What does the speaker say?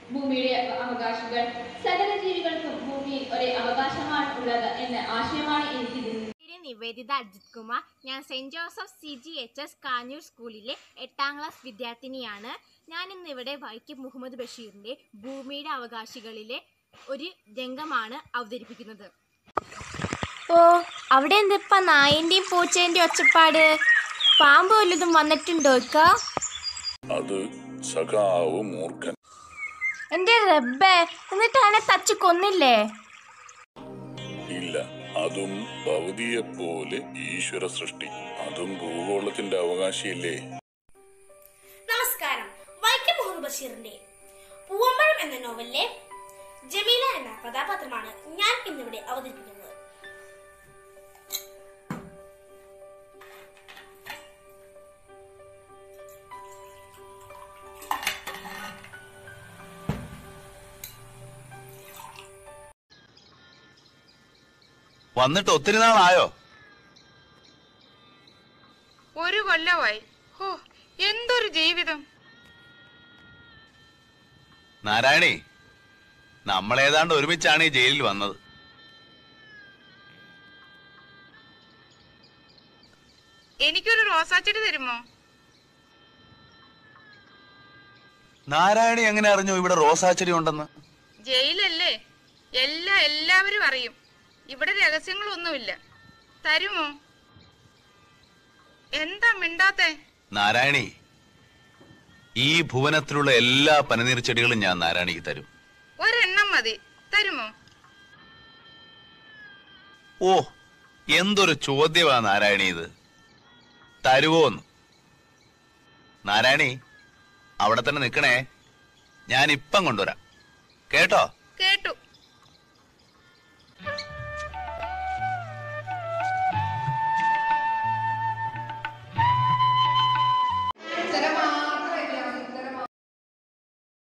ഭൂമിയുടെ അവകാശികൾ സകല ജീവികൾക്കും ഭൂമിയിൽ ഒരേ അവകാശമാണ് ഉള്ളത് എന്ന ആശയമാണ് എനിക്ക് ഇതിൽ പേര് നിവേദിത അജിത് കുമാർ ഞാൻ saint Joseph C G H S Kanjoor സ്കൂളിലെ എട്ടാം ക്ലാസ് വിദ്യാർത്ഥിനിയാണ് ഞാൻ ഇന്ന് ഇവിടെ വൈക്കം മുഹമ്മദ് ബഷീറിന്റെ ഭൂമിയുടെ അവകാശികളിലെ ഒരു രംഗമാണ് അവതരിപ്പിക്കുന്നത് ഓ അവിടെ എന്തിപ്പ നായന്റെയും പൂച്ചേന്റെയും ഒച്ചപ്പാട് പാമ്പ് വല്ലതും വന്നിട്ടുണ്ടോ ഇക്ക അത് സഖാവ് മൂർഖൻ എന്റെ റബ്ബേ എന്നിട്ടാണ് തച്ച് കൊന്നില്ലേ ഇല്ല അതും ഭൗതിയെ പോലെ ഈശ്വര സൃഷ്ടി അതും ഭൂഗോളത്തിന്റെ അവകാശിയല്ലേ നമസ്കാരം വൈക്കം മുഹമ്മദ് ബഷീറിന്റെ പൂവമ്പഴം എന്ന നോവലിലെ ജമീല എന്ന കഥാപാത്രമാണ് ഞാൻ ഇന്നിവിടെ അവതരിപ്പിക്കുന്നത് വന്നിട്ട് ഒത്തിരി നാളായോ ഒരു കൊല്ലമായി ഹോ എന്തൊരു ജീവിതം നാരായണി നമ്മളേതാണ്ട് ഒരുമിച്ചാണ് ഈ ജയിലിൽ വന്നത് എനിക്കൊരു റോസാച്ചെടി തരുമോ നാരായണി എങ്ങനെ അറിഞ്ഞു ഇവിടെ റോസാച്ചെടി ഉണ്ടെന്ന് ജയിലല്ലേ എല്ലാ എല്ലാവരും അറിയും ഇവിടെ രഹസ്യങ്ങളൊന്നുമില്ല തരുമോ എന്താ മിണ്ടാത്തെ നാരായണി ഈ ഭുവനത്തിലുള്ള എല്ലാ പനിനീർ ചെടികളും ഞാൻ നാരായണിക്ക് തരും ഒരെണ്ണം മതി തരുമോ ഓ എന്തൊരു ചോദ്യമാ നാരായണി ഇത് തരുവോന്ന് നാരായണി അവിടെ തന്നെ നിക്കണേ ഞാൻ ഇപ്പം കൊണ്ടുവരാം കേട്ടോ കേട്ടു